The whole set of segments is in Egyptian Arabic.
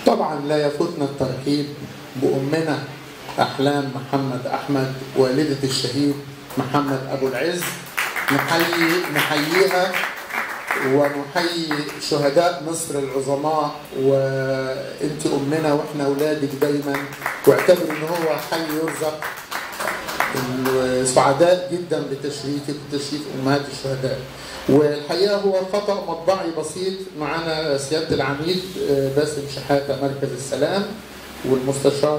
طبعا لا يفوتنا الترحيب بأمنا أحلام محمد أحمد والدة الشهيد محمد أبو العز نحيي نحييها ونحيي شهداء مصر العظماء وانت امنا واحنا اولادك دايما واعتبر ان هو حي يرزق سعداء جدا بتشريفك وتشريف امهات الشهداء والحقيقه هو خطا مطبعي بسيط معانا سياده العميد باسم شحاته مركز السلام والمستشار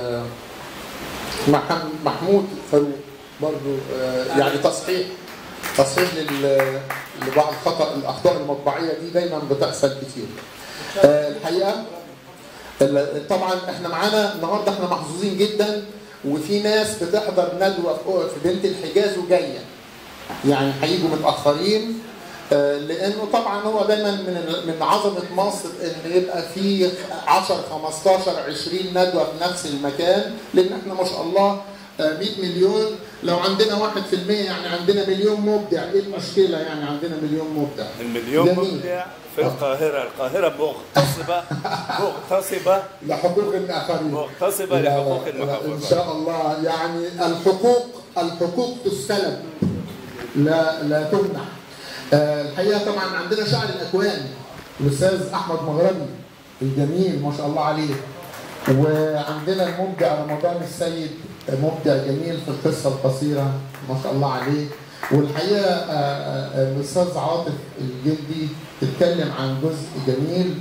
محمود فاروق برضه يعني تصحيح تصحيح لبعض الخطا الاخطاء المطبعيه دي دايما بتحصل كتير. الحقيقه طبعا احنا معانا النهارده احنا محظوظين جدا وفي ناس بتحضر ندوه في بنت الحجاز وجايه. يعني هيجوا متاخرين لانه طبعا هو دايما من من عظمه مصر ان يبقى في 10 15 20 ندوه في نفس المكان لان احنا ما شاء الله 100 مليون لو عندنا 1% يعني عندنا مليون مبدع ايه المشكله يعني عندنا مليون مبدع المليون مبدع في القاهره القاهره مغتصبه مغتصبه لحقوق الاخرين مغتصبه لحقوق المحافظه ان شاء الله يعني الحقوق الحقوق تستلب لا لا تمنح الحقيقه طبعا عندنا شاعر الاكوان الاستاذ احمد مغربي الجميل ما شاء الله عليه وعندنا المبدع رمضان السيد مبدع جميل في القصه القصيره ما شاء الله عليه والحقيقه الاستاذ عاطف الجلدي تتكلم عن جزء جميل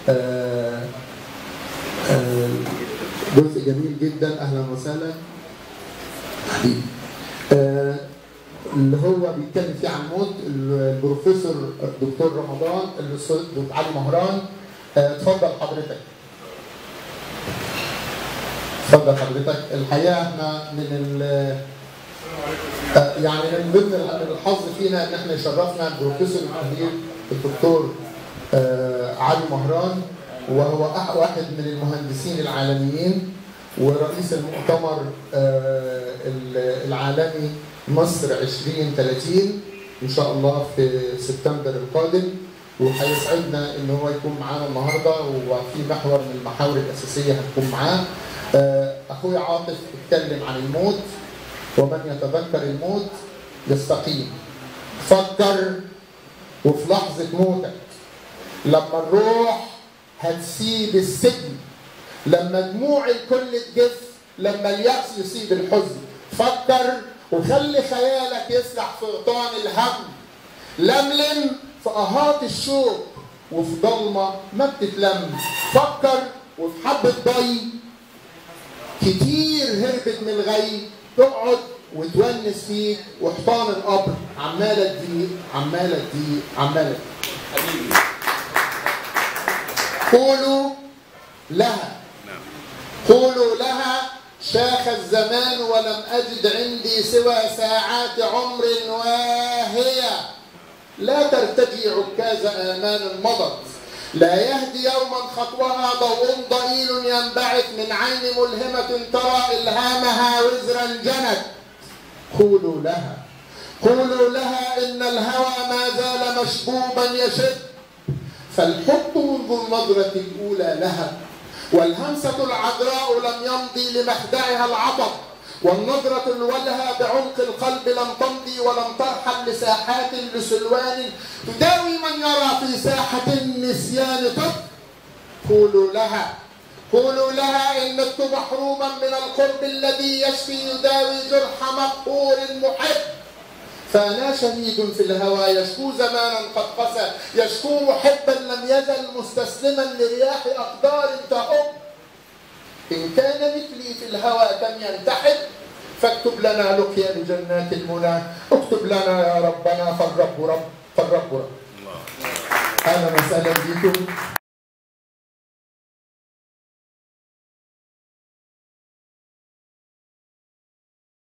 جزء جميل جدا اهلا وسهلا حبيبي اللي هو بيتكلم فيه عن موت البروفيسور الدكتور رمضان الاستاذ علي مهران اتفضل حضرتك اتفضل حضرتك الحقيقه احنا من ال يعني من ضمن الحظ فينا ان احنا يشرفنا البروفيسور الكبير الدكتور علي مهران وهو واحد من المهندسين العالميين ورئيس المؤتمر العالمي مصر 2030 ان شاء الله في سبتمبر القادم وهيسعدنا ان هو يكون معانا النهارده وفي محور من المحاور الاساسيه هتكون معاه اخويا عاطف اتكلم عن الموت ومن يتذكر الموت يستقيم فكر وفي لحظة موتك لما الروح هتسيب السجن لما دموع الكل تجف لما اليأس يصيب الحزن فكر وخلي خيالك يسرح في غطان الهم لملم في اهات الشوق وفي ضلمه ما بتتلم فكر وفي حبه ضي كتير هربت من الغي تقعد وتونس فيك وحيطان القبر عماله تضيق عماله تضيق عماله حبيبي قولوا لها قولوا لها شاخ الزمان ولم أجد عندي سوى ساعات عمر واهية لا ترتجي عكاز آمان مضت لا يهدي يوما خطوها ضوء ضئيل ينبعث من عين ملهمة ترى إلهامها وزرا جنت قولوا لها قولوا لها إن الهوى ما زال مشبوبا يشد فالحب منذ النظرة الأولى لها والهمسة العذراء لم يمضي لمخدعها العطب والنظرة الولهى بعمق القلب لم تمضي ولم ترحل لساحات لسلوان تداوي من يرى في ساحة النسيان طب قولوا لها قولوا لها إن كنت محروما من القرب الذي يشفي يداوي جرح مقهور محب فأنا شهيد في الهوى يشكو زمانا قد قسى يشكو محبا لم يزل مستسلما لرياح أقدار تهب إن كان مثلي في الهوى كم ينتحب فاكتب لنا لقيا لجنات المنى اكتب لنا يا ربنا فالرب رب فالرب رب الله أهلا وسهلا بكم